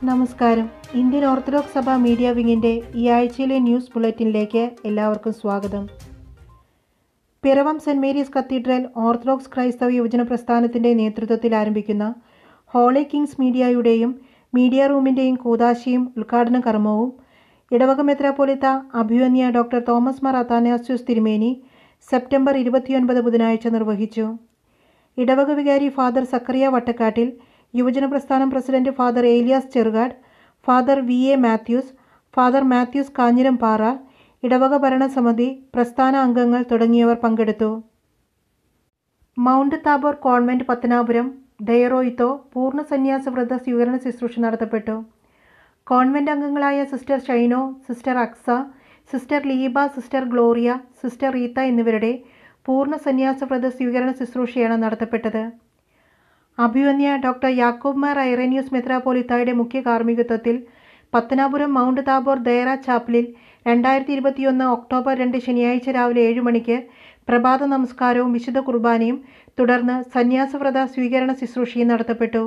നമസ്കാരം Indian orthodox സഭ media വിങ്ങിൻ്റെ ഈ ആഴ്ചയിലെ ന്യൂസ് ബുള്ളറ്റിനിലേക്ക് എല്ലാവർക്കും സ്വാഗതം Piravom Saint Mary's cathedral orthodox ക്രൈസ്തവ യുവജന പ്രസ്ഥാനത്തിൻ്റെ നേതൃത്വത്തിൽ ആരംഭിക്കുന്ന ഹോളി കിങ്സ് മീഡിയയുടെയും മീഡിയ റൂമിൻ്റെയും കൂതാശയും ഉദ്ഘാടന കർമ്മവും ഇടവക മെത്രാപ്പോലിത്ത അഭിവന്യ ഡോക്ടർ തോമസ് മാർ അത്താനാസ്യൂസ് തിരുമേനി സെപ്റ്റംബർ ഇരുപത്തിയൊൻപത് ബുധനാഴ്ച നിർവഹിച്ചു ഇടവക വികാരി ഫാദർ സക്കറിയ വട്ടക്കാട്ടിൽ യുവജന പ്രസ്ഥാനം president father Elias Cherukad father V A Mathews father Mathews Kanjirampara ഇടവക ഭരണസമിതി പ്രസ്ഥാന അംഗങ്ങൾ തുടങ്ങിയവർ പങ്കെടുത്തു മൗണ്ട് താബോർ കോൺവെന്റ് പത്തനാപുരം ഡയറോയിത്തോ പൂർണ്ണ സന്യാസ വ്രത സ്വീകരണ ശുശ്രൂഷ നടത്തപ്പെട്ടു കോൺവെന്റ് അംഗങ്ങളായ sister Shaino sister Aksa sister Leeba sister Gloria sister Rita എന്നിവരുടെ പൂർണ്ണ സന്യാസ വ്രത സ്വീകരണ ശുശ്രൂഷയാണ് നടത്തപ്പെട്ടത് അഭിവന്യ ഡോക്ടർ യാക്കോബ് മാർ ഐറേനിയൂസ് മെത്രാപോലിത്തായുടെ മുഖ്യ കാർമ്മികത്വത്തിൽ പത്തനാപുരം മൗണ്ട് താബോർ ദയറ ചാപ്പലിൽ രണ്ടായിരത്തി ഇരുപത്തിയൊന്ന് ഒക്ടോബർ രണ്ട് ശനിയാഴ്ച രാവിലെ ഏഴ് മണിക്ക് പ്രഭാത നമസ്കാരവും വിശുദ്ധ കുർബാനയും തുടർന്ന് സന്യാസവ്രത സ്വീകരണ ശുശ്രൂഷയും നടത്തപ്പെട്ടു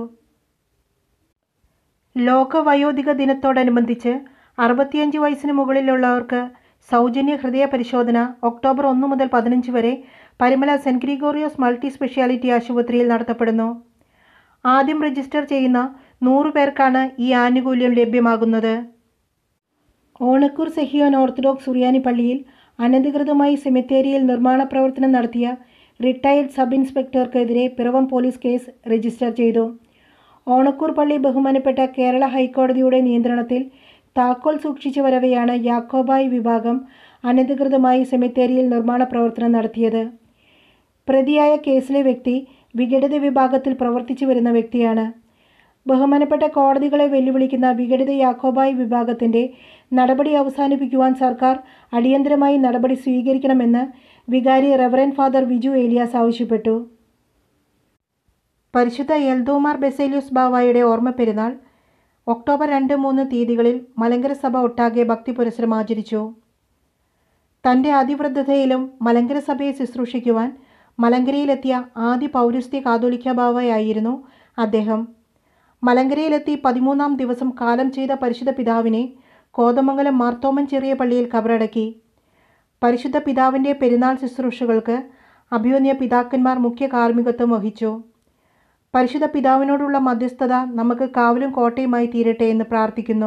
ലോക വയോധിക ദിനത്തോടനുബന്ധിച്ച് അറുപത്തിയഞ്ച് വയസ്സിന് മുകളിലുള്ളവർക്ക് സൗജന്യ ഹൃദയ പരിശോധന ഒക്ടോബർ ഒന്ന് മുതൽ പതിനഞ്ച് വരെ Parumala Saint Gregorios multi speciality ആശുപത്രിയിൽ നടത്തപ്പെടുന്നു ആദ്യം രജിസ്റ്റർ ചെയ്യുന്ന നൂറ് പേർക്കാണ് ഈ ആനുകൂല്യം ലഭ്യമാകുന്നത് ഓണക്കൂർ സെഹിയോൻ ഓർത്തഡോക്സ് സുറിയാനി പള്ളിയിൽ അനധികൃതമായി സെമിത്തേരിയിൽ നിർമ്മാണ പ്രവർത്തനം നടത്തിയ റിട്ടയർഡ് സബ് ഇൻസ്പെക്ടർക്കെതിരെ പിറവം പോലീസ് കേസ് രജിസ്റ്റർ ചെയ്തു ഓണക്കൂർ പള്ളി ബഹുമാനപ്പെട്ട കേരള ഹൈക്കോടതിയുടെ നിയന്ത്രണത്തിൽ താക്കോൽ സൂക്ഷിച്ചു വരവെയാണ് യാക്കോബായ് വിഭാഗം അനധികൃതമായി സെമിത്തേരിയിൽ നിർമ്മാണ പ്രവർത്തനം നടത്തിയത് പ്രതിയായ കേസിലെ വ്യക്തി വിഘടിത വിഭാഗത്തിൽ പ്രവർത്തിച്ചു വരുന്ന വ്യക്തിയാണ് ബഹുമാനപ്പെട്ട കോടതികളെ വെല്ലുവിളിക്കുന്ന വിഘടിത യാക്കോബായ് വിഭാഗത്തിൻ്റെ നടപടി അവസാനിപ്പിക്കുവാൻ സർക്കാർ അടിയന്തരമായി നടപടി സ്വീകരിക്കണമെന്ന് വികാരി റെവറൻ ഫാദർ വിജു ഏലിയാസ് ആവശ്യപ്പെട്ടു പരിശുദ്ധ എൽദോമാർ ബെസേലിയോസ് ബാവായുടെ ഓർമ്മ പെരുന്നാൾ ഒക്ടോബർ രണ്ട് മൂന്ന് തീയതികളിൽ മലങ്കര സഭ ഒട്ടാകെ ഭക്തി പുരസ്സരം ആചരിച്ചു തൻ്റെ അതിവൃദ്ധതയിലും മലങ്കര സഭയെ ശുശ്രൂഷിക്കുവാൻ മലങ്കരയിലെത്തിയ ആദ്യ പൗരസ്ത്യ കാതോലിക്ക ബാവയായിരുന്നു അദ്ദേഹം മലങ്കരയിലെത്തി പതിമൂന്നാം ദിവസം കാലം ചെയ്ത പരിശുദ്ധ പിതാവിനെ കോതമംഗലം മാർത്തോമൻ ചെറിയ പള്ളിയിൽ കബറടക്കി പരിശുദ്ധ പിതാവിൻ്റെ പെരുന്നാൾ ശുശ്രൂഷകൾക്ക് അഭിവന്യ പിതാക്കന്മാർ മുഖ്യ കാർമ്മികത്വം വഹിച്ചു പരിശുദ്ധ പിതാവിനോടുള്ള മധ്യസ്ഥത നമുക്ക് കാവലും കോട്ടയുമായി തീരട്ടെ എന്ന് പ്രാർത്ഥിക്കുന്നു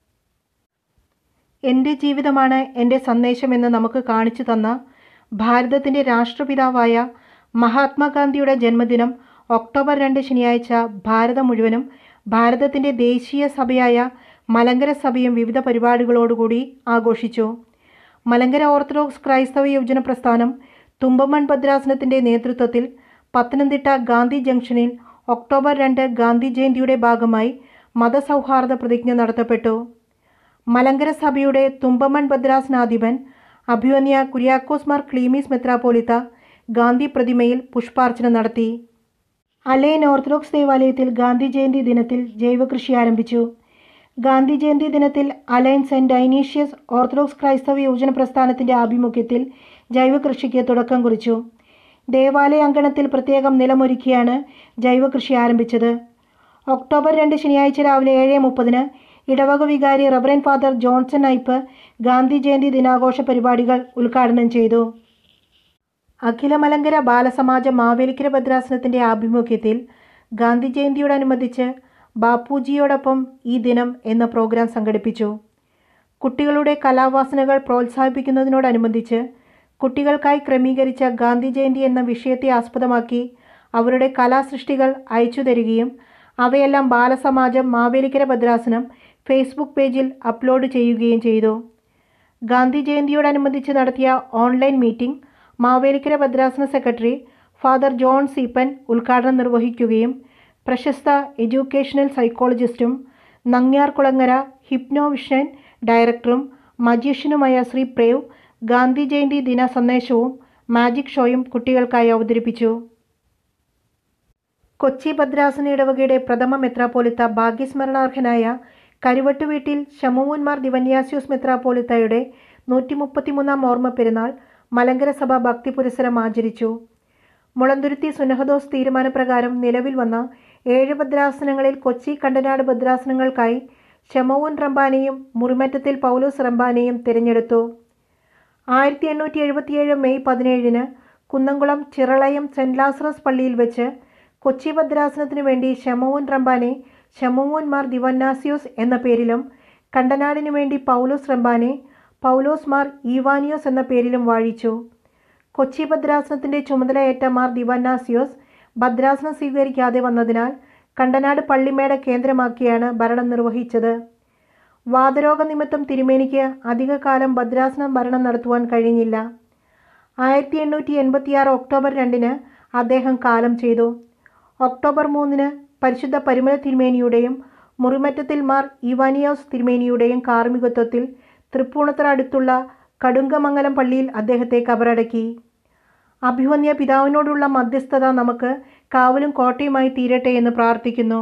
എൻ്റെ ജീവിതമാണ് എൻ്റെ സന്ദേശമെന്ന് നമുക്ക് കാണിച്ചു തന്ന ഭാരതത്തിൻ്റെ രാഷ്ട്രപിതാവായ മഹാത്മാഗാന്ധിയുടെ ജന്മദിനം ഒക്ടോബർ രണ്ട് ശനിയാഴ്ച ഭാരതം മുഴുവനും ഭാരതത്തിൻ്റെ ദേശീയ സഭയായ മലങ്കര സഭയും വിവിധ പരിപാടികളോടുകൂടി ആഘോഷിച്ചു മലങ്കര ഓർത്തഡോക്സ് ക്രൈസ്തവ യുവജന പ്രസ്ഥാനം തുമ്പമൺ ഭദ്രാസനത്തിൻ്റെ നേതൃത്വത്തിൽ പത്തനംതിട്ട ഗാന്ധി ജംഗ്ഷനിൽ ഒക്ടോബർ രണ്ട് ഗാന്ധി ജയന്തിയുടെ ഭാഗമായി മതസൗഹാർദ്ദ പ്രതിജ്ഞ നടത്തപ്പെട്ടു മലങ്കര സഭയുടെ തുമ്പമൺ ഭദ്രാസനാധിപൻ അഭിവന്യ കുര്യാക്കോസ് മാർ ക്ലീമീസ് മെത്രാപോലിത്ത ഗാന്ധി പ്രതിമയിൽ പുഷ്പാർച്ചന നടത്തി അലൈൻ ഓർത്തഡോക്സ് ദേവാലയത്തിൽ ഗാന്ധി ജയന്തി ദിനത്തിൽ ജൈവകൃഷി ആരംഭിച്ചു ഗാന്ധി ജയന്തി ദിനത്തിൽ അലൈൻ സെൻറ് ഡൈനീഷ്യസ് ഓർത്തഡോക്സ് ക്രൈസ്തവ യുവജന പ്രസ്ഥാനത്തിൻ്റെ ആഭിമുഖ്യത്തിൽ ജൈവകൃഷിക്ക് തുടക്കം കുറിച്ചു ദേവാലയ അങ്കണത്തിൽ പ്രത്യേകം നിലമൊരുക്കിയാണ് ജൈവകൃഷി ആരംഭിച്ചത് ഒക്ടോബർ രണ്ട് ശനിയാഴ്ച രാവിലെ ഏഴ് മുപ്പതിന് ഇടവക വികാരി റവറൻ ഫാദർ ജോൺസൺ ഐപ്പ് ഗാന്ധി ജയന്തി ദിനാഘോഷ പരിപാടികൾ ഉദ്ഘാടനം ചെയ്തു അഖില മലങ്കര ബാലസമാജ മാവേലിക്കര ഭദ്രാസനത്തിൻ്റെ ആഭിമുഖ്യത്തിൽ ഗാന്ധി ജയന്തിയോടനുബന്ധിച്ച് ബാപ്പുജിയോടൊപ്പം ഈ ദിനം എന്ന പ്രോഗ്രാം സംഘടിപ്പിച്ചു കുട്ടികളുടെ കലാവാസനകൾ പ്രോത്സാഹിപ്പിക്കുന്നതിനോടനുബന്ധിച്ച് കുട്ടികൾക്കായി ക്രമീകരിച്ച ഗാന്ധി ജയന്തി എന്ന വിഷയത്തെ ആസ്പദമാക്കി അവരുടെ കലാസൃഷ്ടികൾ അയച്ചു തരികയും അവയെല്ലാം ബാലസമാജം മാവേലിക്കര ഭദ്രാസനം ഫേസ്ബുക്ക് പേജിൽ അപ്ലോഡ് ചെയ്യുകയും ചെയ്തു ഗാന്ധി ജയന്തിയോടനുബന്ധിച്ച് നടത്തിയ ഓൺലൈൻ മീറ്റിംഗ് മാവേലിക്കര ഭദ്രാസന സെക്രട്ടറി ഫാദർ ജോൺ സീപ്പൻ ഉദ്ഘാടനം നിർവഹിക്കുകയും പ്രശസ്ത എഡ്യൂക്കേഷണൽ സൈക്കോളജിസ്റ്റും നങ്ങ്യാർകുളങ്ങര ഹിപ്നോ വിഷൻ ഡയറക്ടറും മജീഷ്യനുമായ ശ്രീ പ്രേവ് ഗാന്ധി ജയന്തി ദിന സന്ദേശവും മാജിക് ഷോയും കുട്ടികൾക്കായി അവതരിപ്പിച്ചു കൊച്ചി ഭദ്രാസന ഇടവകയുടെ പ്രഥമ മെത്രാപ്പോലിത്ത ഭാഗ്യസ്മരണാർഹനായ കരുവട്ടുവീട്ടിൽ ശമുവന്മാർ ദിവന്യാസ്യൂസ് മെത്രാപ്പോലിത്തയുടെ നൂറ്റി മുപ്പത്തിമൂന്നാം ഓർമ്മ പെരുന്നാൾ മലങ്കര സഭ ഭക്തി പുരസരം ആചരിച്ചു മുളന്തുരുത്തി സുനഹദോസ് തീരുമാനപ്രകാരം നിലവിൽ വന്ന ഏഴ് ഭദ്രാസനങ്ങളിൽ കൊച്ചി കണ്ടനാട് ഭദ്രാസനങ്ങൾക്കായി ഷമവൂൻ റംബാനെയും മുറിമറ്റത്തിൽ പൗലോസ് റംബാനെയും തിരഞ്ഞെടുത്തു ആയിരത്തി എണ്ണൂറ്റി എഴുപത്തിയേഴ് മെയ് പതിനേഴിന് കുന്നംകുളം ചിറളയം സെൻറ് ലാസറസ് പള്ളിയിൽ വെച്ച് കൊച്ചി ഭദ്രാസനത്തിനു വേണ്ടി ഷമവൂൻ റംബാനെ ഷമവൂൻ മാർ ദിവന്നാസിയോസ് എന്ന പേരിലും കണ്ടനാടിനു വേണ്ടി പൗലോസ് റംബാനെ പൗലോസ് മാർ ഈവാനിയോസ് എന്ന പേരിലും വാഴിച്ചു കൊച്ചി ഭദ്രാസനത്തിൻ്റെ ചുമതലയേറ്റ മാർ ദിവന്നാസിയോസ് ഭദ്രാസനം സ്വീകരിക്കാതെ വന്നതിനാൽ കണ്ടനാട് പള്ളിമേട കേന്ദ്രമാക്കിയാണ് ഭരണം നിർവഹിച്ചത് വാതരോഗ നിമിത്തം തിരുമേനിക്ക് അധികകാലം ഭദ്രാസനം ഭരണം നടത്തുവാൻ കഴിഞ്ഞില്ല ആയിരത്തി എണ്ണൂറ്റി എൺപത്തിയാറ് ഒക്ടോബർ രണ്ടിന് അദ്ദേഹം കാലം ചെയ്തു ഒക്ടോബർ മൂന്നിന് പരിശുദ്ധ പരിമല തിരുമേനിയുടെയും മുറിമറ്റത്തിൽ മാർ ഇവാനിയോസ് തിരുമേനിയുടെയും കാർമ്മികത്വത്തിൽ തൃപ്പൂണിത്തറ അടുത്തുള്ള കടുങ്കമംഗലം പള്ളിയിൽ അദ്ദേഹത്തെ കബറടക്കി അഭിവന്യ പിതാവിനോടുള്ള മധ്യസ്ഥത നമുക്ക് കാവലും കോട്ടയുമായി തീരട്ടെ എന്ന് പ്രാർത്ഥിക്കുന്നു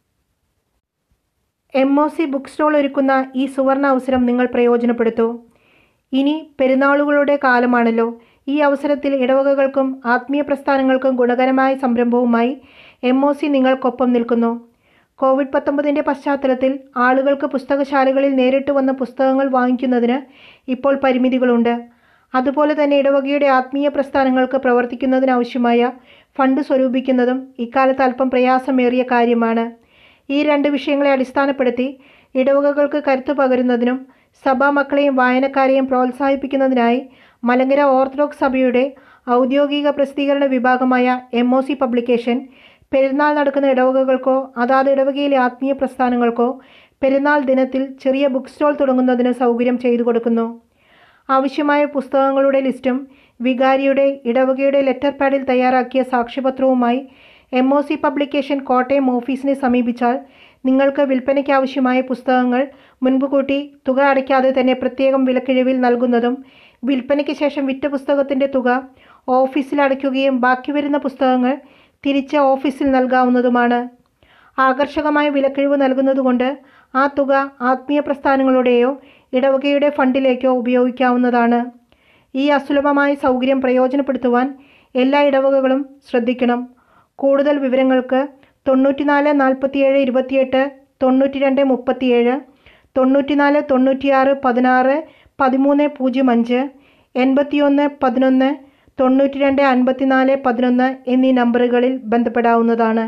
M O C book stall ഒരുക്കുന്ന ഈ സുവർണ അവസരം നിങ്ങൾ പ്രയോജനപ്പെടുത്തൂ ഇനി പെരുന്നാളുകളുടെ കാലമാണല്ലോ ഈ അവസരത്തിൽ ഇടവകകൾക്കും ആത്മീയ പ്രസ്ഥാനങ്ങൾക്കും ഗുണകരമായ സംരംഭവുമായി എം ഒ സി നിങ്ങൾക്കൊപ്പം നിൽക്കുന്നു കോവിഡ് പത്തൊമ്പതിൻ്റെ പശ്ചാത്തലത്തിൽ ആളുകൾക്ക് പുസ്തകശാലകളിൽ നേരിട്ട് വന്ന പുസ്തകങ്ങൾ വാങ്ങിക്കുന്നതിന് ഇപ്പോൾ പരിമിതികളുണ്ട് അതുപോലെ തന്നെ ഇടവകയുടെ ആത്മീയ പ്രസ്ഥാനങ്ങൾക്ക് പ്രവർത്തിക്കുന്നതിനാവശ്യമായ ഫണ്ട് സ്വരൂപിക്കുന്നതും ഇക്കാലത്ത് അല്പം പ്രയാസമേറിയ കാര്യമാണ് ഈ രണ്ട് വിഷയങ്ങളെ അടിസ്ഥാനപ്പെടുത്തി ഇടവകകൾക്ക് കരുത്തു പകരുന്നതിനും സഭാ മക്കളെയും വായനക്കാരെയും പ്രോത്സാഹിപ്പിക്കുന്നതിനായി മലങ്കര ഓർത്തഡോക്സ് സഭയുടെ ഔദ്യോഗിക പ്രസിദ്ധീകരണ വിഭാഗമായ എം ഒ സി പബ്ലിക്കേഷൻ പെരുന്നാൾ നടക്കുന്ന ഇടവകകൾക്കോ അതാത് ഇടവകയിലെ ആത്മീയ പ്രസ്ഥാനങ്ങൾക്കോ പെരുന്നാൾ ദിനത്തിൽ ചെറിയ ബുക്ക് സ്റ്റോൾ തുടങ്ങുന്നതിന് സൗകര്യം ചെയ്തു കൊടുക്കുന്നു ആവശ്യമായ പുസ്തകങ്ങളുടെ ലിസ്റ്റും വികാരിയുടെ ഇടവകയുടെ ലെറ്റർ പാഡിൽ തയ്യാറാക്കിയ സാക്ഷ്യപത്രവുമായി M O C publication Kottayam ഓഫീസിനെ സമീപിച്ചാൽ നിങ്ങൾക്ക് വിൽപ്പനയ്ക്ക് ആവശ്യമായ പുസ്തകങ്ങൾ മുൻപ് കൂട്ടി തുക അടയ്ക്കാതെ തന്നെ പ്രത്യേകം വിലക്കിഴിവിൽ നൽകുന്നതും വിൽപ്പനയ്ക്ക് ശേഷം വിറ്റ പുസ്തകത്തിൻ്റെ തുക ഓഫീസിൽ അടയ്ക്കുകയും ബാക്കി വരുന്ന പുസ്തകങ്ങൾ തിരിച്ച് ഓഫീസിൽ നൽകാവുന്നതുമാണ് ആകർഷകമായ വിലക്കിഴിവ് നൽകുന്നതുകൊണ്ട് ആ തുക ആത്മീയ പ്രസ്ഥാനങ്ങളുടെയോ ഇടവകയുടെ ഫണ്ടിലേക്കോ ഉപയോഗിക്കാവുന്നതാണ് ഈ അസുലഭമായ സൗകര്യം പ്രയോജനപ്പെടുത്തുവാൻ എല്ലാ ഇടവകകളും ശ്രദ്ധിക്കണം കൂടുതൽ വിവരങ്ങൾക്ക് തൊണ്ണൂറ്റിനാല് നാൽപ്പത്തിയേഴ് ഇരുപത്തിയെട്ട് തൊണ്ണൂറ്റി രണ്ട് മുപ്പത്തിയേഴ് തൊണ്ണൂറ്റിനാല് തൊണ്ണൂറ്റിയാറ് പതിനാറ് പതിമൂന്ന് പൂജ്യം അഞ്ച് എൺപത്തിയൊന്ന് പതിനൊന്ന് തൊണ്ണൂറ്റി രണ്ട് അൻപത്തിനാല് പതിനൊന്ന് എന്നീ നമ്പറുകളിൽ ബന്ധപ്പെടാവുന്നതാണ്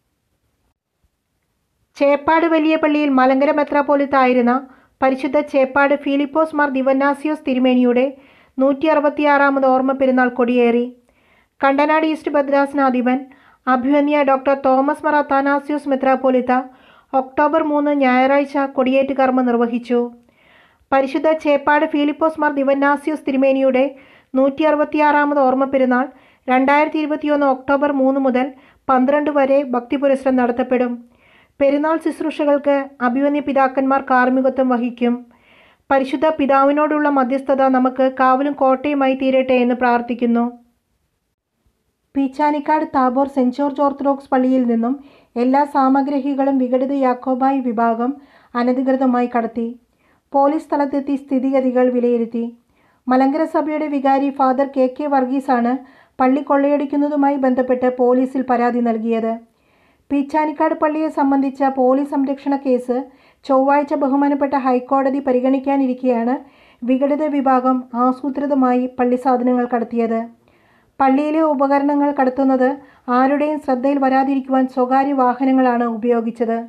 ചേപ്പാട് വലിയ പള്ളിയിൽ മലങ്കര മെത്രാപ്പോലിത്തായിരുന്ന പരിശുദ്ധ ചേപ്പാട് ഫിലിപ്പോസ് മാർ ദിവന്നാസിയോസ് തിരുമേനിയുടെ നൂറ്റി അറുപത്തിയാറാമത് ഓർമ്മ പെരുന്നാൾ കൊടിയേറി കണ്ടനാട് ഈസ്റ്റ് ഭദ്രാസനാധിപൻ അഭിവന്യ ഡോക്ടർ തോമസ് മറ താനാസിയോസ് മെത്രാപ്പോലിത്ത ഒക്ടോബർ മൂന്ന് ഞായറാഴ്ച കൊടിയേറ്റ് കർമ്മം നിർവഹിച്ചു പരിശുദ്ധ ചേപ്പാട് ഫിലിപ്പോസ് മാർ ദിവന്നാസിയോസ് തിരുമേനിയുടെ നൂറ്റി അറുപത്തിയാറാമത് ഓർമ്മ പെരുന്നാൾ രണ്ടായിരത്തി ഇരുപത്തിയൊന്ന് ഒക്ടോബർ മൂന്ന് മുതൽ പന്ത്രണ്ട് വരെ ഭക്തിപുരസ്സരം നടത്തപ്പെടും പെരുന്നാൾ ശുശ്രൂഷകൾക്ക് അഭിവന്യ പിതാക്കന്മാർ കാർമ്മികത്വം വഹിക്കും പരിശുദ്ധ പിതാവിനോടുള്ള മധ്യസ്ഥത നമുക്ക് കാവലും കോട്ടയുമായി തീരട്ടെ എന്ന് പ്രാർത്ഥിക്കുന്നു Peechanikkad Tabor Saint George Orthodox പള്ളിയിൽ നിന്നും എല്ലാ സാമഗ്രഹികളും വിഘടിത യാക്കോബായി വിഭാഗം അനധികൃതമായി കടത്തി പോലീസ് സ്ഥലത്തെത്തി സ്ഥിതിഗതികൾ വിലയിരുത്തി മലങ്കര സഭയുടെ വികാരി ഫാദർ കെ കെ വർഗീസാണ് പള്ളി കൊള്ളയടിക്കുന്നതുമായി ബന്ധപ്പെട്ട് പോലീസിൽ പരാതി നൽകിയത് പീച്ചാനിക്കാട് പള്ളിയെ സംബന്ധിച്ച പോലീസ് സംരക്ഷണ കേസ് ചൊവ്വാഴ്ച ബഹുമാനപ്പെട്ട ഹൈക്കോടതി പരിഗണിക്കാനിരിക്കെയാണ് വിഘടിത വിഭാഗം ആസൂത്രിതമായി പള്ളി സാധനങ്ങൾ കടത്തിയത് പള്ളിയിലെ ഉപകരണങ്ങൾ കടത്തുന്നത് ആരുടെയും ശ്രദ്ധയിൽ വരാതിരിക്കുവാൻ സ്വകാര്യ വാഹനങ്ങളാണ് ഉപയോഗിച്ചത്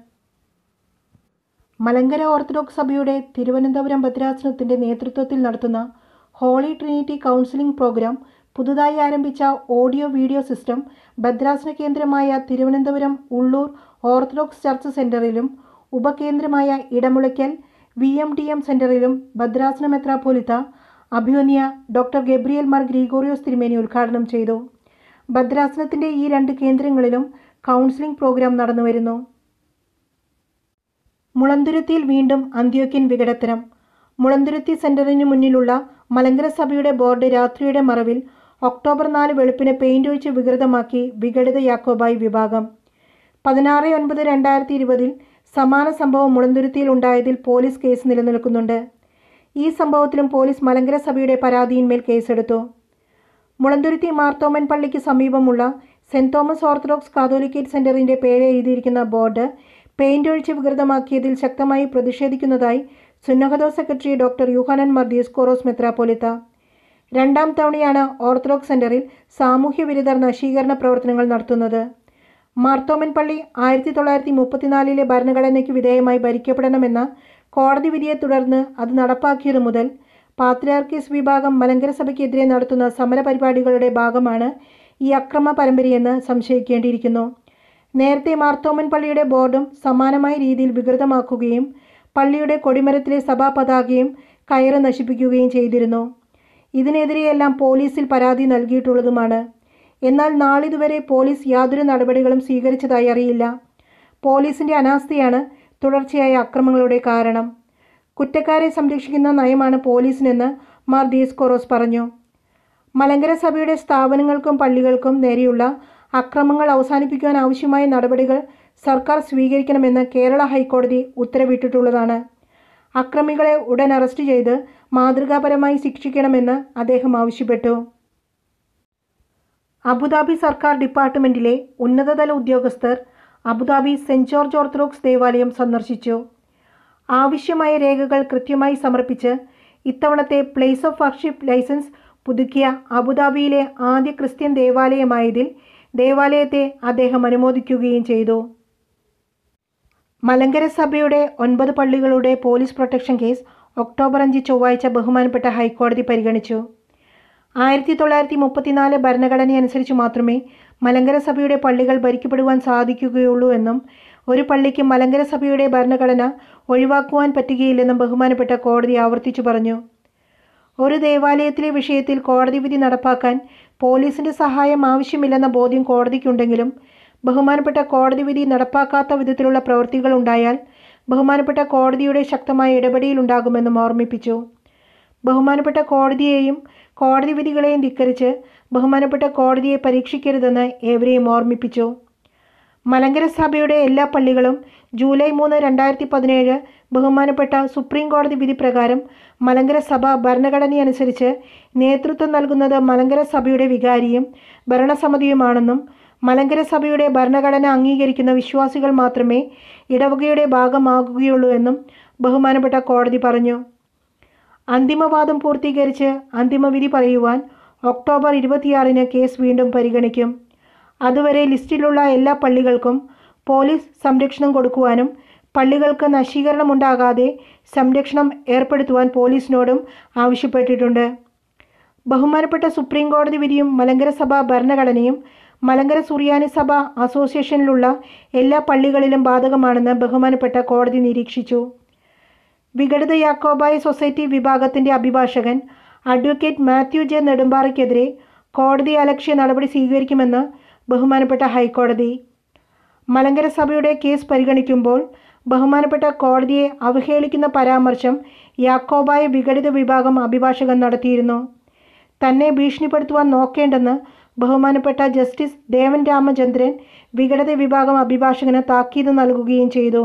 മലങ്കര ഓർത്തഡോക്സ് സഭയുടെ തിരുവനന്തപുരം ഭദ്രാസനത്തിൻ്റെ നേതൃത്വത്തിൽ നടത്തുന്ന ഹോളി ട്രിനിറ്റി കൗൺസിലിംഗ് പ്രോഗ്രാം പുതുതായി ആരംഭിച്ച ഓഡിയോ വീഡിയോ സിസ്റ്റം ഭദ്രാസന കേന്ദ്രമായ തിരുവനന്തപുരം ഉള്ളൂർ ഓർത്തഡോക്സ് ചർച്ച് സെൻറ്ററിലും ഉപകേന്ദ്രമായ Edamulakkal V M D M സെൻറ്ററിലും ഭദ്രാസന മെത്രാപ്പോലിത്ത അഭിവന്യ ഡോക്ടർ ഗബ്രിയൽ മാർ ഗ്രിഗോറിയോസ് തിരുമേനി ഉദ്ഘാടനം ചെയ്തു ഭദ്രാസനത്തിൻ്റെ ഈ രണ്ട് കേന്ദ്രങ്ങളിലും കൗൺസിലിംഗ് പ്രോഗ്രാം നടന്നുവരുന്നു മുളന്തുരുത്തിയിൽ വീണ്ടും അന്ത്യോക്യൻ വിഘടത്തരം മുളന്തുരുത്തി സെന്ററിന് മുന്നിലുള്ള മലങ്കര സഭയുടെ ബോർഡ് രാത്രിയുടെ മറവിൽ ഒക്ടോബർ നാല് വെളുപ്പിന് പെയിന്റ് ഒഴിച്ച് വികൃതമാക്കി വിഘടിത യാക്കോബായി വിഭാഗം പതിനാറ് ഒൻപത് രണ്ടായിരത്തി ഇരുപതിൽ സമാന സംഭവം മുളന്തുരുത്തിയിൽ ഉണ്ടായതിൽ പോലീസ് കേസ് നിലനിൽക്കുന്നുണ്ട് ഈ സംഭവത്തിലും പോലീസ് മലങ്കര സഭയുടെ പരാതിയിന്മേൽ കേസെടുത്തു മുളന്തുരുത്തി മാർത്തോമൻ പള്ളിക്ക് സമീപമുള്ള സെൻറ് തോമസ് ഓർത്തഡോക്സ് കാതോലിക്കേറ്റ് സെന്ററിന്റെ പേര് എഴുതിയിരിക്കുന്ന ബോർഡ് പെയിന്റ് ഒഴിച്ച് വികൃതമാക്കിയതിൽ ശക്തമായി പ്രതിഷേധിക്കുന്നതായി സുന്നഹദോ സെക്രട്ടറി ഡോക്ടർ യുഹാനൻ മർദീസ് കോറോസ് മെത്രാപ്പോലിത്ത രണ്ടാം തവണയാണ് ഓർത്തഡോക്സ് സെന്ററിൽ സാമൂഹ്യ വിരുദ്ധർ നശീകരണ പ്രവർത്തനങ്ങൾ നടത്തുന്നത് മാർത്തോമൻ പള്ളി ആയിരത്തി തൊള്ളായിരത്തി മുപ്പത്തിനാലിലെ ഭരണഘടനയ്ക്ക് വിധേയമായി ഭരിക്കപ്പെടണമെന്ന കോടതി വിധിയെ തുടർന്ന് അത് നടപ്പാക്കിയതു മുതൽ പാത്രിയാർക്കീസ് വിഭാഗം മലങ്കര സഭയ്ക്കെതിരെ നടത്തുന്ന സമരപരിപാടികളുടെ ഭാഗമാണ് ഈ അക്രമ പരമ്പരയെന്ന് സംശയിക്കേണ്ടിയിരിക്കുന്നു നേരത്തെ മാർത്തോമൻ പള്ളിയുടെ ബോർഡും സമാനമായ രീതിയിൽ വികൃതമാക്കുകയും പള്ളിയുടെ കൊടിമരത്തിലെ സഭാ പതാകയും കയറ് നശിപ്പിക്കുകയും ചെയ്തിരുന്നു ഇതിനെതിരെയെല്ലാം പോലീസിൽ പരാതി നൽകിയിട്ടുള്ളതുമാണ് എന്നാൽ നാളിതുവരെ പോലീസ് യാതൊരു നടപടികളും സ്വീകരിച്ചതായി അറിയില്ല പോലീസിന്റെ അനാസ്ഥയാണ് തുടർച്ചയായ അക്രമങ്ങളുടെ കാരണം കുറ്റക്കാരെ സംരക്ഷിക്കുന്ന നയമാണ് പോലീസിനെന്ന് മാർ ദീസ്കോറോസ് പറഞ്ഞു മലങ്കര സഭയുടെ സ്ഥാപനങ്ങൾക്കും പള്ളികൾക്കും നേരെയുള്ള അക്രമങ്ങൾ അവസാനിപ്പിക്കുവാൻ ആവശ്യമായ നടപടികൾ സർക്കാർ സ്വീകരിക്കണമെന്ന് കേരള ഹൈക്കോടതി ഉത്തരവിട്ടിട്ടുള്ളതാണ് അക്രമികളെ ഉടൻ അറസ്റ്റ് ചെയ്ത് മാതൃകാപരമായി ശിക്ഷിക്കണമെന്ന് അദ്ദേഹം ആവശ്യപ്പെട്ടു അബുദാബി സർക്കാർ ഡിപ്പാർട്ട്മെന്റിലെ ഉന്നതതല ഉദ്യോഗസ്ഥർ അബുദാബി സെന്റ് ജോർജ് ഓർത്തഡോക്സ് ദേവാലയം സന്ദർശിച്ചു ആവശ്യമായ രേഖകൾ കൃത്യമായി സമർപ്പിച്ച് ഇത്തവണത്തെ പ്ലേസ് ഓഫ് വർഷിപ്പ് ലൈസൻസ് പുതുക്കിയ അബുദാബിയിലെ ആദ്യ ക്രിസ്ത്യൻ ദേവാലയമായതിൽ ദേവാലയത്തെ അദ്ദേഹം അനുമോദിക്കുകയും ചെയ്തു മലങ്കര സഭയുടെ ഒൻപത് പള്ളികളുടെ പോലീസ് പ്രൊട്ടക്ഷൻ കേസ് ഒക്ടോബർ അഞ്ച് ചൊവ്വാഴ്ച ബഹുമാനപ്പെട്ട ഹൈക്കോടതി പരിഗണിച്ചു ആയിരത്തി തൊള്ളായിരത്തി മുപ്പത്തിനാല് ഭരണഘടനയനുസരിച്ച് മാത്രമേ മലങ്കര സഭയുടെ പള്ളികൾ ഭരിക്കപ്പെടുവാൻ സാധിക്കുകയുള്ളൂ എന്നും ഒരു പള്ളിക്ക് മലങ്കര സഭയുടെ ഭരണഘടന ഒഴിവാക്കുവാൻ പറ്റുകയില്ലെന്നും ബഹുമാനപ്പെട്ട കോടതി ആവർത്തിച്ചു പറഞ്ഞു ഒരു ദേവാലയത്തിലെ വിഷയത്തിൽ കോടതി വിധി നടപ്പാക്കാൻ പോലീസിന്റെ സഹായം ആവശ്യമില്ലെന്ന ബോധ്യം കോടതിക്കുണ്ടെങ്കിലും ബഹുമാനപ്പെട്ട കോടതി വിധി നടപ്പാക്കാത്ത വിധത്തിലുള്ള പ്രവൃത്തികൾ ഉണ്ടായാൽ ബഹുമാനപ്പെട്ട കോടതിയുടെ ശക്തമായ ഇടപെടലുണ്ടാകുമെന്നും ഓർമ്മിപ്പിച്ചു ബഹുമാനപ്പെട്ട കോടതിയെയും കോടതി വിധികളെയും ധിക്കരിച്ച് ബഹുമാനപ്പെട്ട കോടതിയെ പരീക്ഷിക്കരുതെന്ന് ഏവരെയും ഓർമ്മിപ്പിച്ചു മലങ്കര സഭയുടെ എല്ലാ പള്ളികളും ജൂലൈ മൂന്ന് രണ്ടായിരത്തി പതിനേഴ് ബഹുമാനപ്പെട്ട സുപ്രീം കോടതി വിധി പ്രകാരം മലങ്കര സഭ ഭരണഘടനയനുസരിച്ച് നേതൃത്വം നൽകുന്നത് മലങ്കര സഭയുടെ വികാരിയും ഭരണസമിതിയുമാണെന്നും മലങ്കര സഭയുടെ ഭരണഘടന അംഗീകരിക്കുന്ന വിശ്വാസികൾ മാത്രമേ ഇടവകയുടെ ഭാഗമാകുകയുള്ളൂ എന്നും ബഹുമാനപ്പെട്ട കോടതി പറഞ്ഞു അന്തിമവാദം പൂർത്തീകരിച്ച് അന്തിമവിധി പറയുവാൻ ഒക്ടോബർ ഇരുപത്തിയാറിന് കേസ് വീണ്ടും പരിഗണിക്കും അതുവരെ ലിസ്റ്റിലുള്ള എല്ലാ പള്ളികൾക്കും പോലീസ് സംരക്ഷണം കൊടുക്കുവാനും പള്ളികൾക്ക് നശീകരണമുണ്ടാകാതെ സംരക്ഷണം ഏർപ്പെടുത്തുവാൻ പോലീസിനോടും ആവശ്യപ്പെട്ടിട്ടുണ്ട് ബഹുമാനപ്പെട്ട സുപ്രീം കോടതി വിധിയും മലങ്കര സഭ ഭരണഘടനയും മലങ്കര സുറിയാനി സഭ അസോസിയേഷനിലുള്ള എല്ലാ പള്ളികളിലും ബാധകമാണെന്ന് ബഹുമാനപ്പെട്ട കോടതി നിരീക്ഷിച്ചു വിഘടിത യാക്കോബായ സൊസൈറ്റി വിഭാഗത്തിന്റെ അഭിഭാഷകൻ അഡ്വക്കേറ്റ് മാത്യു ജെ നെടുമ്പാറയ്ക്കെതിരെ കോടതി അലക്ഷ്യ നടപടി സ്വീകരിക്കുമെന്ന് ബഹുമാനപ്പെട്ട ഹൈക്കോടതി മലങ്കര സഭയുടെ കേസ് പരിഗണിക്കുമ്പോൾ ബഹുമാനപ്പെട്ട കോടതിയെ അവഹേളിക്കുന്ന പരാമർശം യാക്കോബായ വിഘടിത വിഭാഗം അഭിഭാഷകൻ നടത്തിയിരുന്നു തന്നെ ഭീഷണിപ്പെടുത്തുവാൻ നോക്കേണ്ടെന്ന് ബഹുമാനപ്പെട്ട ജസ്റ്റിസ് ദേവൻ രാമചന്ദ്രൻ വിഘടിത വിഭാഗം അഭിഭാഷകന് താക്കീത് നൽകുകയും ചെയ്തു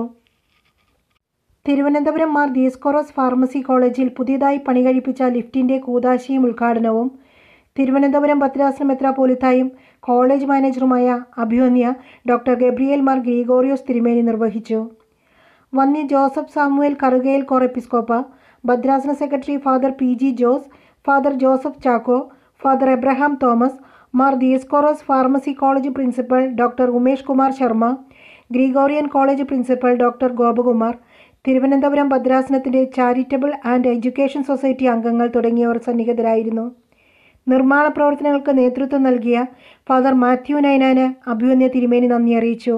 തിരുവനന്തപുരം മാർ ദീസ്കോറോസ് ഫാർമസി കോളേജിൽ പുതിയതായി പണികഴിപ്പിച്ച ലിഫ്റ്റിന്റെ കൂതാശയും ഉദ്ഘാടനവും തിരുവനന്തപുരം ഭദ്രാസന മെത്രാപോലിത്തായും കോളേജ് മാനേജറുമായ അഭിവന്യ ഡോക്ടർ ഗബ്രിയേൽ മാർ ഗ്രീഗോറിയോസ് തിരുമേനി നിർവഹിച്ചു വന്യ ജോസഫ് സാമുവേൽ കറുകയിൽ കോറെപ്പിസ്കോപ്പ ഭദ്രാസന secretary father P G Jose father Joseph Chacko father Abraham Thomas Mar Dioscoros pharmacy college principal doctor Umesh Kumar Sharma Gregorian college principal doctor Gopakumar Thiruvananthapuram ഭദ്രാസനത്തിൻ്റെ ചാരിറ്റബിൾ ആൻഡ് എഡ്യൂക്കേഷൻ സൊസൈറ്റി അംഗങ്ങൾ തുടങ്ങിയവർ സന്നിഹിതരായിരുന്നു നിർമ്മാണ പ്രവർത്തനങ്ങൾക്ക് നേതൃത്വം നൽകിയ ഫാദർ മാത്യു നൈനാന് അഭിവന്യ തിരുമേനി നന്ദി അറിയിച്ചു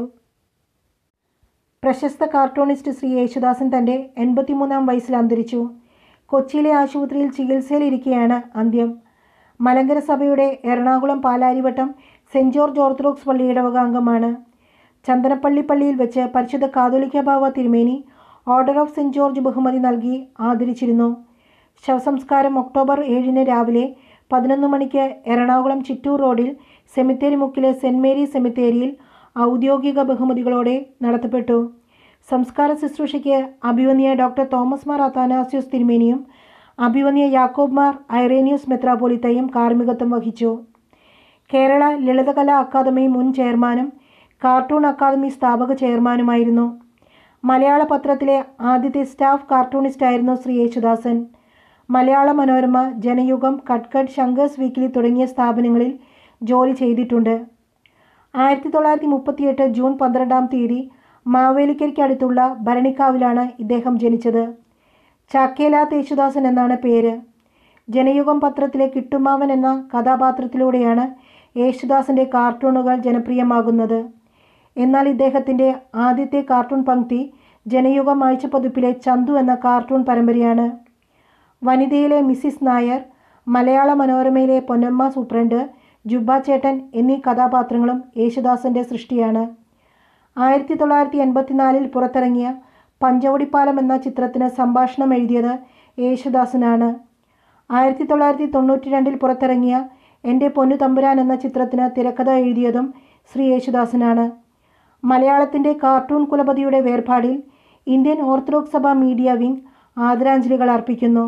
പ്രശസ്ത കാർട്ടൂണിസ്റ്റ് ശ്രീ യേശുദാസൻ തൻ്റെ എൺപത്തിമൂന്നാം വയസ്സിൽ അന്തരിച്ചു കൊച്ചിയിലെ ആശുപത്രിയിൽ ചികിത്സയിലിരിക്കെയാണ് അന്ത്യം മലങ്കര സഭയുടെ Ernakulam Palarivattom saint George orthodox പള്ളി ഇടവക അംഗമാണ് ചന്ദനപ്പള്ളി പള്ളിയിൽ വെച്ച് പരിശുദ്ധ കാതോലിക്ക ബാവ തിരുമേനി ഓർഡർ ഓഫ് സെൻറ് ജോർജ് ബഹുമതി നൽകി ആദരിച്ചിരുന്നു ശവസംസ്കാരം ഒക്ടോബർ ഏഴിന് രാവിലെ പതിനൊന്ന് മണിക്ക് എറണാകുളം ചിറ്റൂർ റോഡിൽ സെമിത്തേരി മുക്കിലെ സെൻറ് മേരി സെമിത്തേരിയിൽ ഔദ്യോഗിക ബഹുമതികളോടെ നടത്തപ്പെട്ടു സംസ്കാര ശുശ്രൂഷയ്ക്ക് അഭിവന്യ ഡോക്ടർ തോമസ് മാർ അത്താനാസ്യോസ് തിരുമേനിയും അഭിവന്യ യാക്കോബ് മാർ ഐറേനിയസ് മെത്രാപോലിത്തയും കാർമ്മികത്വം വഹിച്ചു കേരള ലളിതകലാ അക്കാദമി മുൻ ചെയർമാനും കാർട്ടൂൺ അക്കാദമി സ്ഥാപക ചെയർമാനുമായിരുന്നു മലയാള പത്രത്തിലെ ആദ്യത്തെ staff കാർട്ടൂണിസ്റ്റായിരുന്നു Shri Yesudasan Malayala Manorama Janayugam cut cut Shankar's weekly തുടങ്ങിയ സ്ഥാപനങ്ങളിൽ ജോലി ചെയ്തിട്ടുണ്ട് ആയിരത്തി തൊള്ളായിരത്തി മുപ്പത്തിയെട്ട് ജൂൺ പന്ത്രണ്ടാം തീയതി മാവേലിക്കരയ്ക്കടുത്തുള്ള ഭരണിക്കാവിലാണ് ഇദ്ദേഹം ജനിച്ചത് ചാക്കേലാത്ത് യേശുദാസൻ എന്നാണ് പേര് ജനയുഗം പത്രത്തിലെ കിട്ടുമാവൻ എന്ന കഥാപാത്രത്തിലൂടെയാണ് യേശുദാസിൻ്റെ കാർട്ടൂണുകൾ ജനപ്രിയമാകുന്നത് എന്നാൽ ഇദ്ദേഹത്തിൻ്റെ ആദ്യത്തെ കാർട്ടൂൺ പങ്ക്തി ജനയുഗം ആഴ്ചപ്പതിപ്പിലെ ചന്തു എന്ന കാർട്ടൂൺ പരമ്പരയാണ് വനിതയിലെ മിസ്സിസ് നായർ മലയാള മനോരമയിലെ പൊന്നമ്മ സൂപ്രണ്ട് ജുബ്ബ ചേട്ടൻ എന്നീ കഥാപാത്രങ്ങളും യേശുദാസൻ്റെ സൃഷ്ടിയാണ് ആയിരത്തി തൊള്ളായിരത്തി എൺപത്തിനാലിൽ പുറത്തിറങ്ങിയ പഞ്ചവടിപ്പാലം എന്ന ചിത്രത്തിന് സംഭാഷണം എഴുതിയത് യേശുദാസനാണ് ആയിരത്തി തൊള്ളായിരത്തി തൊണ്ണൂറ്റി രണ്ടിൽ പുറത്തിറങ്ങിയ എൻ്റെ പൊന്നു തമ്പുരാൻ എന്ന ചിത്രത്തിന് തിരക്കഥ എഴുതിയതും ശ്രീ യേശുദാസനാണ് മലയാളത്തിൻ്റെ കാർട്ടൂൺ കുലപതിയുടെ വേർപാടിൽ ഇന്ത്യൻ ഓർത്തഡോക്സ് സഭ മീഡിയ വിംഗ് ആദരാഞ്ജലികൾ അർപ്പിക്കുന്നു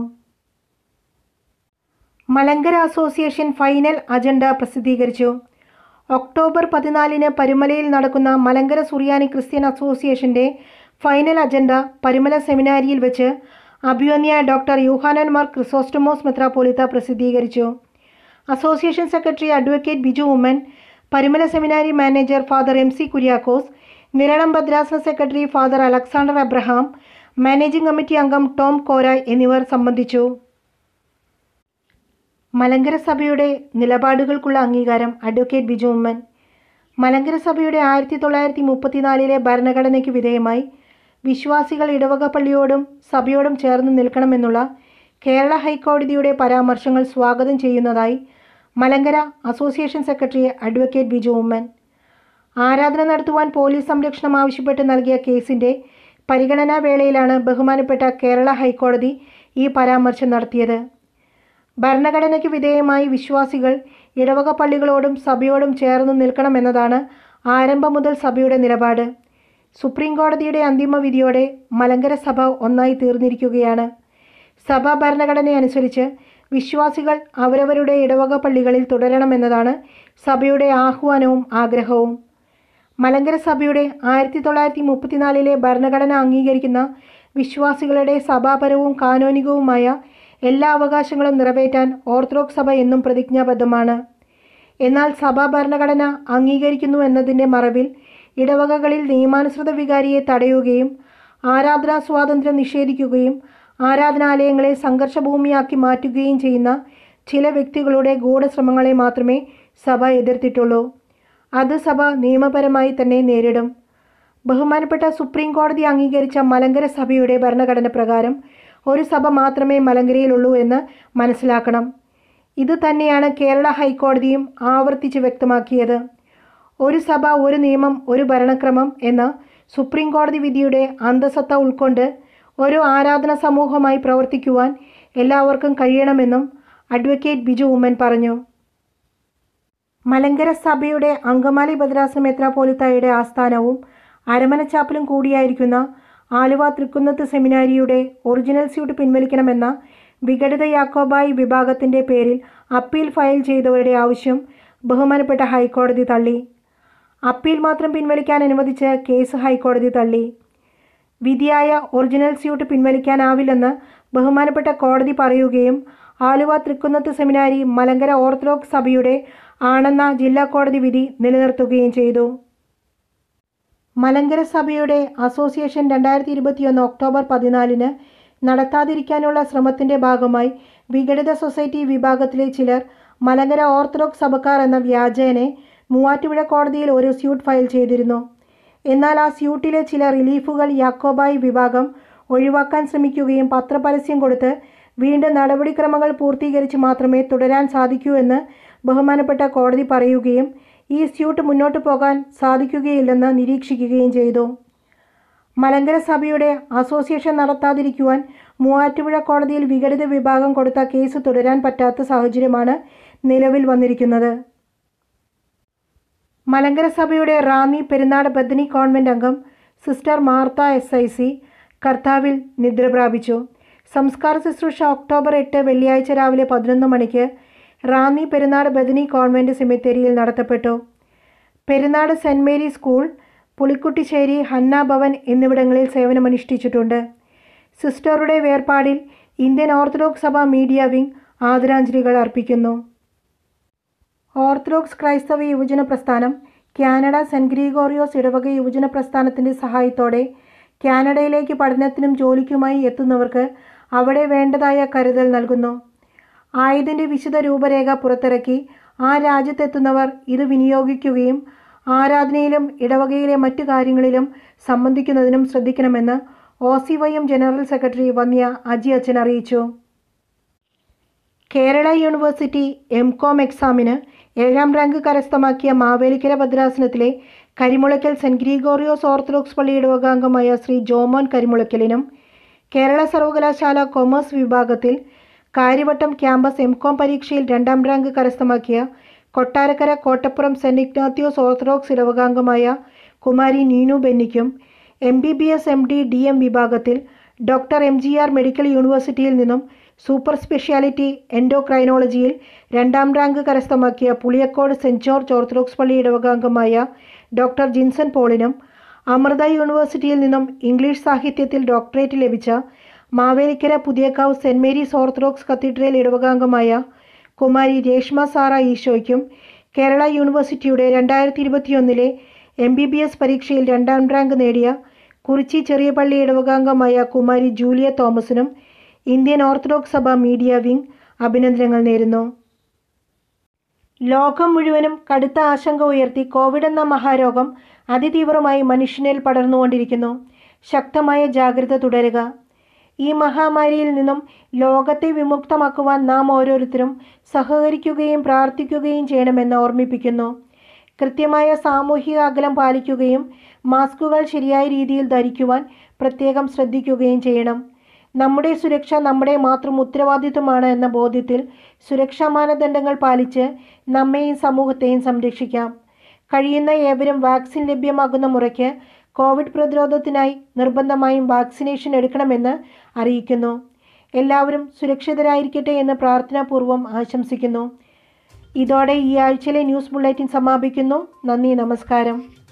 മലങ്കര അസോസിയേഷൻ ഫൈനൽ അജണ്ട പ്രസിദ്ധീകരിച്ചു ഒക്ടോബർ പതിനാലിന് പരുമലയിൽ നടക്കുന്ന മലങ്കര സുറിയാനി ക്രിസ്ത്യൻ അസോസിയേഷൻ്റെ ഫൈനൽ അജണ്ട പരുമല സെമിനാരിയിൽ വെച്ച് അഭിവന്യ ഡോക്ടർ യൂഹാനൻ മാർ ക്രിസോസ്റ്റമോസ് മെത്രാപോലിത്ത പ്രസിദ്ധീകരിച്ചു association secretary advocate Biju Ummen Parumala seminary manager father M C Kuriakose Niranam ഭദ്രാസന secretary father Alexander Abraham managing committee അംഗം ടോം കോരായ് എന്നിവർ സംബന്ധിച്ചു മലങ്കര സഭയുടെ നിലപാടുകൾക്കുള്ള അംഗീകാരം അഡ്വക്കേറ്റ് ബിജു ഉമ്മൻ മലങ്കര സഭയുടെ ആയിരത്തി തൊള്ളായിരത്തി മുപ്പത്തിനാലിലെ ഭരണഘടനയ്ക്ക് വിധേയമായി വിശ്വാസികൾ ഇടവക പള്ളിയോടും സഭയോടും ചേർന്ന് നിൽക്കണമെന്നുള്ള കേരള ഹൈക്കോടതിയുടെ പരാമർശങ്ങൾ സ്വാഗതം ചെയ്യുന്നതായി Malankara association secretary advocate Biju Ummen ആരാധന നടത്തുവാൻ പോലീസ് സംരക്ഷണം ആവശ്യപ്പെട്ട് നൽകിയ കേസിൻ്റെ പരിഗണനാ വേളയിലാണ് ബഹുമാനപ്പെട്ട കേരള ഹൈക്കോടതി ഈ പരാമർശം നടത്തിയത് ഭരണഘടനയ്ക്ക് വിധേയമായി വിശ്വാസികൾ ഇടവക പള്ളികളോടും സഭയോടും ചേർന്ന് നിൽക്കണമെന്നതാണ് ആരംഭം മുതൽ സഭയുടെ നിലപാട് സുപ്രീം കോടതിയുടെ അന്തിമ വിധിയോടെ മലങ്കര സഭ ഒന്നായി തീർന്നിരിക്കുകയാണ് സഭാ ഭരണഘടന അനുസരിച്ച് വിശ്വാസികൾ അവരവരുടെ ഇടവക പള്ളികളിൽ തുടരണമെന്നതാണ് സഭയുടെ ആഹ്വാനവും ആഗ്രഹവും മലങ്കര സഭയുടെ ആയിരത്തി തൊള്ളായിരത്തി മുപ്പത്തിനാലിലെ ഭരണഘടന അംഗീകരിക്കുന്ന വിശ്വാസികളുടെ സഭാപരവും കാനോനികവുമായ എല്ലാ അവകാശങ്ങളും നിറവേറ്റാൻ ഓർത്തഡോക്സ് സഭ എന്നും പ്രതിജ്ഞാബദ്ധമാണ് എന്നാൽ സഭാ ഭരണഘടന അംഗീകരിക്കുന്നു എന്നതിൻ്റെ മറവിൽ ഇടവകകളിൽ നിയമാനുസൃത വികാരിയെ തടയുകയും ആരാധനാ സ്വാതന്ത്ര്യം നിഷേധിക്കുകയും ആരാധനാലയങ്ങളെ സംഘർഷഭൂമിയാക്കി മാറ്റുകയും ചെയ്യുന്ന ചില വ്യക്തികളുടെ ഗൂഢശ്രമങ്ങളെ മാത്രമേ സഭ എതിർത്തിട്ടുള്ളൂ അത് സഭ നിയമപരമായി തന്നെ നേരിടും ബഹുമാനപ്പെട്ട സുപ്രീം കോടതി അംഗീകരിച്ച മലങ്കര സഭയുടെ ഭരണഘടന പ്രകാരം ഒരു സഭ മാത്രമേ മലങ്കരയിലുള്ളൂ എന്ന് മനസ്സിലാക്കണം ഇത് തന്നെയാണ് കേരള ഹൈക്കോടതിയും ആവർത്തിച്ച് വ്യക്തമാക്കിയത് ഒരു സഭ ഒരു നിയമം ഒരു ഭരണക്രമം എന്ന സുപ്രീം കോടതി വിധിയുടെ അന്തസത്ത ഉൾക്കൊണ്ട് ഒരു ആരാധന സമൂഹമായി പ്രവർത്തിക്കുവാൻ എല്ലാവർക്കും കഴിയണമെന്നും അഡ്വക്കേറ്റ് ബിജു ഉമ്മൻ പറഞ്ഞു മലങ്കര സഭയുടെ അങ്കമാലി ഭദ്രാസന മെത്രാപോലിത്തായുടെ ആസ്ഥാനവും അരമനച്ചാപ്പലും കൂടിയായിരിക്കുന്ന ആലുവ തൃക്കുന്നത്ത് സെമിനാരിയുടെ ഒറിജിനൽ സ്യൂട്ട് പിൻവലിക്കണമെന്ന വിഘടിത യാക്കോബായി വിഭാഗത്തിൻ്റെ പേരിൽ അപ്പീൽ ഫയൽ ചെയ്തവരുടെ ആവശ്യം ബഹുമാനപ്പെട്ട ഹൈക്കോടതി തള്ളി അപ്പീൽ മാത്രം പിൻവലിക്കാൻ അനുവദിച്ച് കേസ് ഹൈക്കോടതി തള്ളി വിധിയായ ഒറിജിനൽ സ്യൂട്ട് പിൻവലിക്കാനാവില്ലെന്ന് ബഹുമാനപ്പെട്ട കോടതി പറയുകയും ആലുവ തൃക്കുന്നത്ത് സെമിനാരി മലങ്കര ഓർത്തഡോക്സ് സഭയുടെ ആണെന്ന ജില്ലാ കോടതി വിധി നിലനിർത്തുകയും ചെയ്തു മലങ്കര സഭയുടെ അസോസിയേഷൻ രണ്ടായിരത്തി ഇരുപത്തിയൊന്ന് ഒക്ടോബർ പതിനാലിന് നടത്താതിരിക്കാനുള്ള ശ്രമത്തിൻ്റെ ഭാഗമായി വിഘടിത സൊസൈറ്റി വിഭാഗത്തിലെ ചിലർ മലങ്കര ഓർത്തഡോക്സ് സഭക്കാർ എന്ന വ്യാജേനെ മൂവാറ്റുപുഴ കോടതിയിൽ ഒരു സ്യൂട്ട് ഫയൽ ചെയ്തിരുന്നു എന്നാൽ ആ സ്യൂട്ടിലെ ചില റിലീഫുകൾ യാക്കോബായി വിഭാഗം ഒഴിവാക്കാൻ ശ്രമിക്കുകയും പത്രപരസ്യം കൊടുത്ത് വീണ്ടും നടപടിക്രമങ്ങൾ പൂർത്തീകരിച്ച് മാത്രമേ തുടരാൻ സാധിക്കൂ എന്ന് ബഹുമാനപ്പെട്ട കോടതി പറയുകയും ഈ സ്യൂട്ട് മുന്നോട്ട് പോകാൻ സാധിക്കുകയില്ലെന്ന് നിരീക്ഷിക്കുകയും ചെയ്തു മലങ്കര സഭയുടെ അസോസിയേഷൻ നടത്താതിരിക്കുവാൻ മൂവാറ്റുപുഴ കോടതിയിൽ വിഘടിത വിഭാഗം കൊടുത്ത കേസ് തുടരാൻ പറ്റാത്ത സാഹചര്യമാണ് നിലവിൽ വന്നിരിക്കുന്നത് മലങ്കര സഭയുടെ റാന്നി പെരുന്നാട് ബദനി കോൺവെന്റ് അംഗം sister Martha S I C കർത്താവിൽ നിദ്ര പ്രാപിച്ചു സംസ്കാര ശുശ്രൂഷ ഒക്ടോബർ എട്ട് വെള്ളിയാഴ്ച രാവിലെ പതിനൊന്ന് മണിക്ക് റാന്നി പെരുന്നാട് ബദനി കോൺവെന്റ് സെമിത്തേരിയിൽ നടത്തപ്പെട്ടു Perunad saint Mary school Pulikuttissery Hannah Bhavan എന്നിവിടങ്ങളിൽ സേവനമനുഷ്ഠിച്ചിട്ടുണ്ട് സിസ്റ്ററുടെ വേർപാടിൽ ഇന്ത്യൻ ഓർത്തഡോക്സ് സഭ മീഡിയ വിംഗ് ആദരാഞ്ജലികൾ അർപ്പിക്കുന്നു ഓർത്തഡോക്സ് ക്രൈസ്തവ യുവജന പ്രസ്ഥാനം കാനഡ സെൻറ്റ് ഗ്രീഗോറിയോസ് ഇടവക യുവജന പ്രസ്ഥാനത്തിൻ്റെ സഹായത്തോടെ കാനഡയിലേക്ക് പഠനത്തിനും ജോലിക്കുമായി എത്തുന്നവർക്ക് അവിടെ വേണ്ടതായ കരുതൽ നൽകുന്നു ആയതിൻ്റെ വിശദ രൂപരേഖ പുറത്തിറക്കി ആ രാജ്യത്തെത്തുന്നവർ ഇത് വിനിയോഗിക്കുകയും ആരാധനയിലും ഇടവകയിലെ മറ്റു കാര്യങ്ങളിലും സംബന്ധിക്കുന്നതിനും ശ്രദ്ധിക്കണമെന്ന് O C Y M general secretary വന്യ അജി അച്ഛൻ അറിയിച്ചു കേരള യൂണിവേഴ്സിറ്റി എം കോം എക്സാമിന് ഏഴാം റാങ്ക് കരസ്ഥമാക്കിയ മാവേലിക്കര ഭദ്രാസനത്തിലെ കരിമുളയ്ക്കൽ സെൻറ്റ് ഗ്രീഗോറിയോസ് ഓർത്തഡോക്സ് പള്ളി ഇടവകാംഗമായ ശ്രീ ജോമോൻ കരിമുളയ്ക്കലിനും കേരള സർവകലാശാല കൊമേഴ്സ് വിഭാഗത്തിൽ കാര്യവട്ടം ക്യാമ്പസ് എം കോം പരീക്ഷയിൽ രണ്ടാം റാങ്ക് കരസ്ഥമാക്കിയ Kottarakkara Kottappuram saint Ignatius orthodox ഇടവകാംഗമായ കുമാരി നീനു ബെന്നിക്കും M B B S M D D M വിഭാഗത്തിൽ doctor M G R medical യൂണിവേഴ്സിറ്റിയിൽ നിന്നും സൂപ്പർ സ്പെഷ്യാലിറ്റി എൻഡോക്രൈനോളജിയിൽ രണ്ടാം റാങ്ക് കരസ്ഥമാക്കിയ പുളിയക്കോട് സെൻറ്റ് ജോർജ് ഓർത്തഡോക്സ് പള്ളി ഇടവകാംഗമായ ഡോക്ടർ ജിൻസൺ പോളിനും അമൃത യൂണിവേഴ്സിറ്റിയിൽ നിന്നും ഇംഗ്ലീഷ് സാഹിത്യത്തിൽ ഡോക്ടറേറ്റ് ലഭിച്ച Mavelikkara Puthiyakavu saint Mary's orthodox cathedral ഇടവകാംഗമായ കുമാരി രേഷ്മ സാറ ഈശോയ്ക്കും കേരള യൂണിവേഴ്സിറ്റിയുടെ രണ്ടായിരത്തി ഇരുപത്തിയൊന്നിലെ എം ബി ബി എസ് പരീക്ഷയിൽ രണ്ടാം റാങ്ക് നേടിയ കുറിച്ചി ചെറിയ പള്ളി ഇടവകാംഗമായ കുമാരി ജൂലിയ തോമസിനും ഇന്ത്യൻ ഓർത്തഡോക്സ് സഭ മീഡിയ വിംഗ് അഭിനന്ദനങ്ങൾ നേരുന്നു ലോകം മുഴുവനും കടുത്ത ആശങ്ക ഉയർത്തി കോവിഡ് എന്ന മഹാരോഗം അതിതീവ്രമായി മനുഷ്യനിൽ പടർന്നുകൊണ്ടിരിക്കുന്നു ശക്തമായ ജാഗ്രത തുടരുക ഈ മഹാമാരിയിൽ നിന്നും ലോകത്തെ വിമുക്തമാക്കുവാൻ നാം ഓരോരുത്തരും സഹകരിക്കുകയും പ്രാർത്ഥിക്കുകയും ചെയ്യണമെന്ന് ഓർമ്മിപ്പിക്കുന്നു കൃത്യമായ സാമൂഹിക അകലം പാലിക്കുകയും മാസ്കുകൾ ശരിയായ രീതിയിൽ ധരിക്കുവാൻ പ്രത്യേകം ശ്രദ്ധിക്കുകയും ചെയ്യണം നമ്മുടെ സുരക്ഷ നമ്മുടെ മാത്രം ഉത്തരവാദിത്വമാണ് എന്ന ബോധ്യത്തിൽ സുരക്ഷാ മാനദണ്ഡങ്ങൾ പാലിച്ച് നമ്മെയും സമൂഹത്തെയും സംരക്ഷിക്കാം കഴിയുന്ന ഏവരും വാക്സിൻ ലഭ്യമാകുന്ന മുറയ്ക്ക് കോവിഡ് പ്രതിരോധത്തിനായി നിർബന്ധമായും വാക്സിനേഷൻ എടുക്കണമെന്ന് അറിയിക്കുന്നു എല്ലാവരും സുരക്ഷിതരായിരിക്കട്ടെ എന്ന് പ്രാർത്ഥനാപൂർവ്വം ആശംസിക്കുന്നു ഇതോടെ ഈ ആഴ്ചയിലെ ന്യൂസ് ബുള്ളറ്റിൻ സമാപിക്കുന്നു നന്ദി നമസ്കാരം